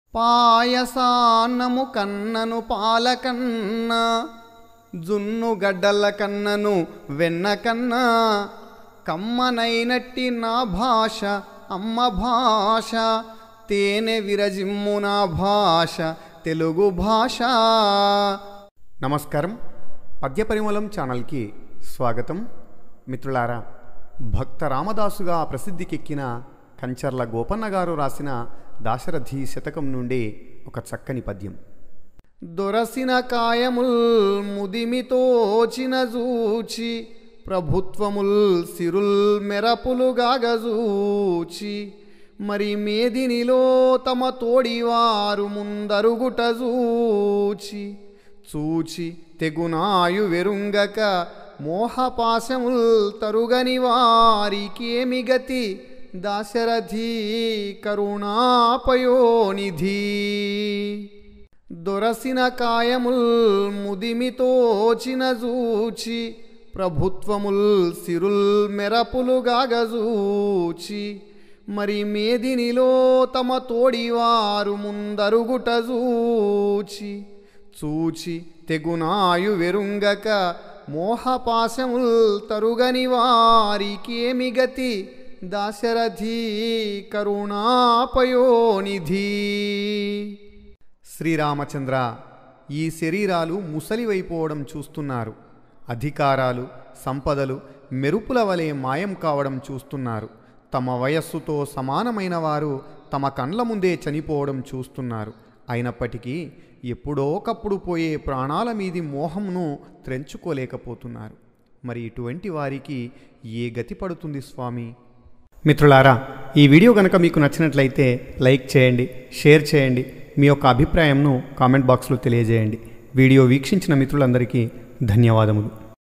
పాయసాన్నము కన్నను పాలకన్న జున్ను గడ్డల కన్నను వెన్న కన్నా కమ్మనైనట్టి నా భాష అమ్మ భాష తేనె విరజిమ్ము నా భాష తెలుగు భాష నమస్కారం పద్యపరిమళం ఛానల్కి స్వాగతం మిత్రులారా భక్త రామదాసుగా ప్రసిద్ధికెక్కిన కంచర్ల గోపన్న గారు రాసిన దాశరథి శతకం నుండి ఒక చక్కని పద్యం దొరసిన కాయముల్ ముదిమితోచిన జూచి ప్రభుత్వముల్ సిరుల్ మెరపులుగాగజూచి మరి మేదినిలో తమ తోడివారు ముందరుగుట జూచి చూచి తెగునాయు వెరుంగక మోహపాశముల్ తరుగని వారికేమి గతి దాశరథి కరుణాపయోనిధి దొరసిన కాయముల్ ముదిమితోచిన జూచి ప్రభుత్వముల్ సిరుల్ మెరపులుగాగజూచి మరి మేదినిలో తమ తోడివారు ముందరుగుట జూచి చూచి తెగునాయు వెరుంగక మోహపాశముల్ తరుగని వారికేమి గతి దాశరథి కరుణాపయోనిధి శ్రీరామచంద్ర ఈ శరీరాలు ముసలివైపోవడం చూస్తున్నారు అధికారాలు సంపదలు మెరుపుల వలె మాయం కావడం చూస్తున్నారు తమ వయస్సుతో సమానమైన వారు తమ కండ్ల ముందే చనిపోవడం చూస్తున్నారు అయినప్పటికీ ఎప్పుడోకప్పుడు పోయే ప్రాణాల మీది మోహంను త్రెంచుకోలేకపోతున్నారు మరి ఇటువంటి వారికి ఏ గతి పడుతుంది స్వామి మిత్రులారా ఈ వీడియో కనుక మీకు నచ్చినట్లయితే లైక్ చేయండి షేర్ చేయండి మీ యొక్క అభిప్రాయంను కామెంట్ బాక్స్లో తెలియజేయండి వీడియో వీక్షించిన మిత్రులందరికీ ధన్యవాదములు